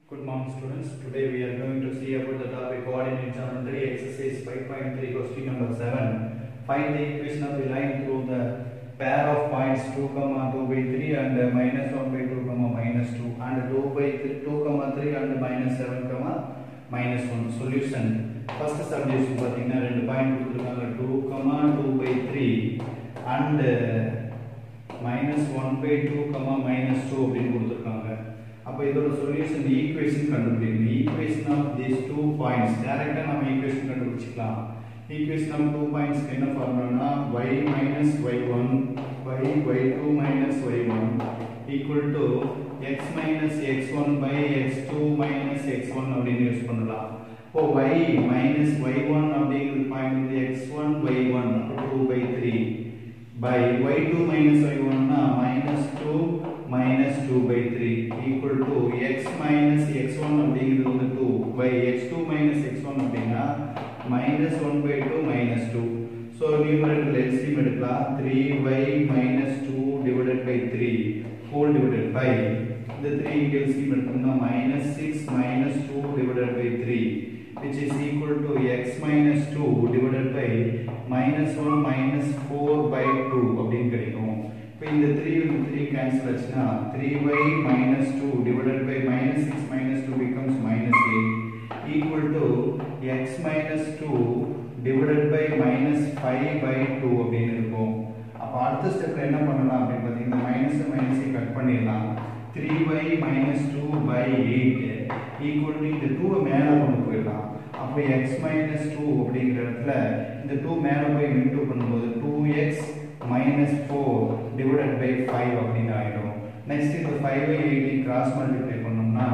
Good morning students. Today we are going to see about the topic coordinate geometry exercise 5.3 question number 7. Find the equation of the line through the pair of points 2 comma 2 by 3 and uh, minus 1 by 2 comma minus 2 and 2 by 3, 2 comma 3 and minus 7 comma minus 1. Solution. First subdivision பார்த்தீங்கன்னா ரெண்டு point கொடுத்துருக்காங்க 2 comma 2 by 3 and uh, minus 1 by 2 comma minus 2 அப்படின்னு கொடுத்துருக்காங்க அப்போ இதோட solution equation கண்டுபிடிக்கணும் equation of these two points டைரக்டா நம்ம ஈக்குவேஷன் கண்டுபிடிச்சிக்கலாம் ஈக்குவேஷன் ஆஃப் டூ பாயிண்ட்ஸ்க்கு என்ன ஃபார்முலானா y minus y1 by y2 minus y1 equal to x minus x1 by x2 minus x1 அப்படின்னு யூஸ் பண்ணலாம் இப்போ y minus y1 அப்படிங்கிற பாயிண்ட் வந்து x1 y1 2 by 3 by y2 minus y1 னா minus 2 minus 2 by 3 equal to x minus x1 அப்படிங்கிறது வந்து 2 by x2 minus x1 அப்படின்னா minus 1 by 2 minus 2 so numerator LCM எடுக்கலாம் 3y minus 2 divided by 3 whole divided by இந்த 3 இங்க LCM எடுத்தோம்னா minus 6 minus 2 divided by 3 which is equal to x minus 2 divided by minus 1 minus 4 by 2 அப்படின்னு கிடைக்கும் இப்போ இந்த 3 with 3 cancel ஆச்சுன்னா 3y minus 2 divided by minus 6 minus 2 becomes minus 8 equal to x minus 2 divided by minus 5 by 2 அப்படின்னு இருக்கும் அப்போ அடுத்த ஸ்டெப்ல என்ன பண்ணலாம் அப்படின்னு பார்த்தீங்கன்னா மைனஸ் மைனஸை கட் பண்ணிடலாம் 3y minus 2 by 8 equal to இந்த 2 மேலே கொண்டு போயிடலாம் அப்போ x minus 2 அப்படிங்கிற இடத்துல இந்த 2 மேலே போய் இன்டூ பண்ணும்போது 2x minus 4 divided by 5 அப்படின்னு ஆயிடும் நெக்ஸ்ட் இந்த 5 ஐ 8 கிராஸ் மல்டிப்ளை பண்ணோம்னா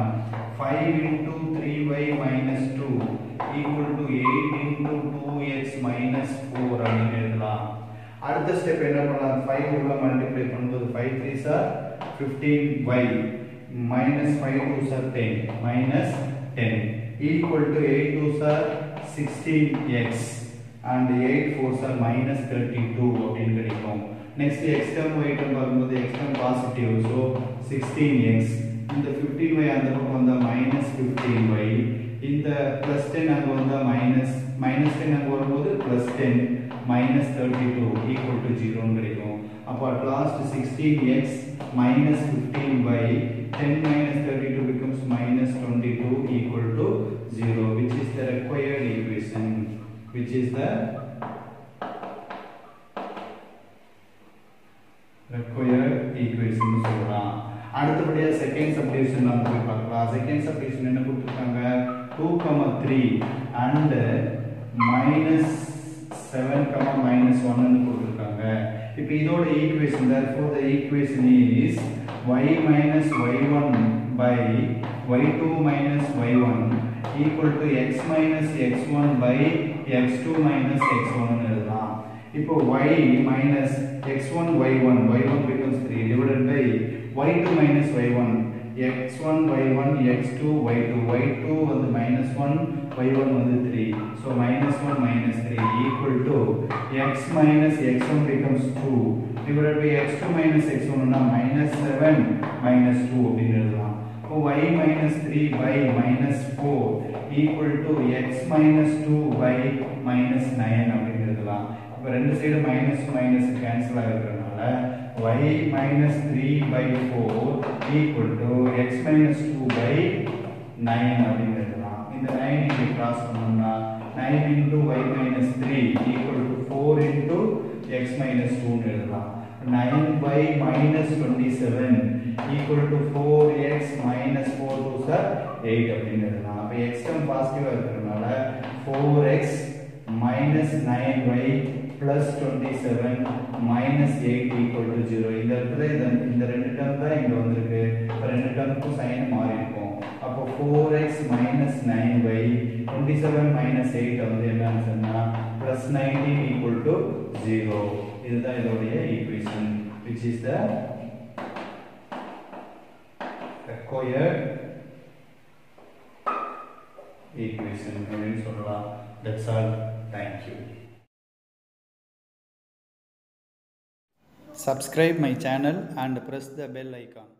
5 into 3y minus 2 equal to 8 into 2x minus 4 அப்படின்னு எழுதலாம் அடுத்த ஸ்டெப் என்ன பண்ணலாம் 5 உள்ள மல்டிப்ளை பண்ணும்போது 5 3s are 15y minus 5 2s are 10 minus 10 equal to 8 2s are 16x and 8 4s are minus 32 அப்படின்னு கிடைக்கும் next x term y term பார்க்கும்போது x term positive so 16x இந்த 15y அந்த பக்கம் வந்தா minus 15y இந்த plus 10 அங்க வந்தா minus minus 10 அங்க வரும்போது plus 10 minus 32 equal to 0 ன்னு கிடைக்கும் அப்போ at last 16x minus 15y 10 minus 32 becomes minus 22 equal to 0 which is the required equation which is the required equation னு சொல்லலாம் அடுத்தபடியா செகண்ட் சப்டிவிஷன் நம்ம போய் பார்க்கலாம் செகண்ட் சப்டிவிஷன் என்ன கொடுத்துருக்காங்க 2 3 and minus 7 minus 1 னு கொடுத்துருக்காங்க இப்போ இதோட equation therefore the equation is y minus y1 by y2 minus y1 equal to x minus x1 by x2 minus x1 னு எழுதலாம் இப்போ y minus x1 y1 y1 becomes 3 divided by y2 minus y1 x1 y1 x2 y2 y2 வந்து minus 1 y1 வந்து 3 so minus 1 minus 3 equal to x minus x1 becomes 2 divided by x2 minus x1 னா minus 7 minus 2 அப்படின்னு எழுதலாம் இப்போ y minus 3 by minus 4 equal to x minus 2 by minus 9 அப்படின்னு எழுதலாம் இப்போ ரெண்டு சைடு மைனஸ் மைனஸ் கேன்சல் ஆகிறதுனால y minus 3 by 4 equal to x minus 2 by 9 அப்படின்னு எழுதலாம் இந்த 9 இங்கே கிராஸ் பண்ணோம்னா 9 into y minus 3 equal to 4 into x minus 2 ன்னு எழுதலாம் 9y minus 27 equal to 4x minus 4 2s are 8 அப்படின்னு எழுதலாம் அப்போ x term பாசிட்டிவா இருக்கிறதுனால 4x minus 9y plus 27 minus 8 equal to 0 இந்த இடத்துல இந்த இந்த ரெண்டு டேர்ம் தான் இங்க வந்திருக்கு இப்போ ரெண்டு டேர்முக்கும் சைன் மாறி இருக்கும் அப்போ 4x minus 9y 27 minus 8 வந்து என்ன ஆன்சர்னா plus 19 equal to 0 இதுதான் இதோடைய equation which is the required equation அப்படின்னு சொல்லலாம் that's all thank you subscribe my channel and press the bell icon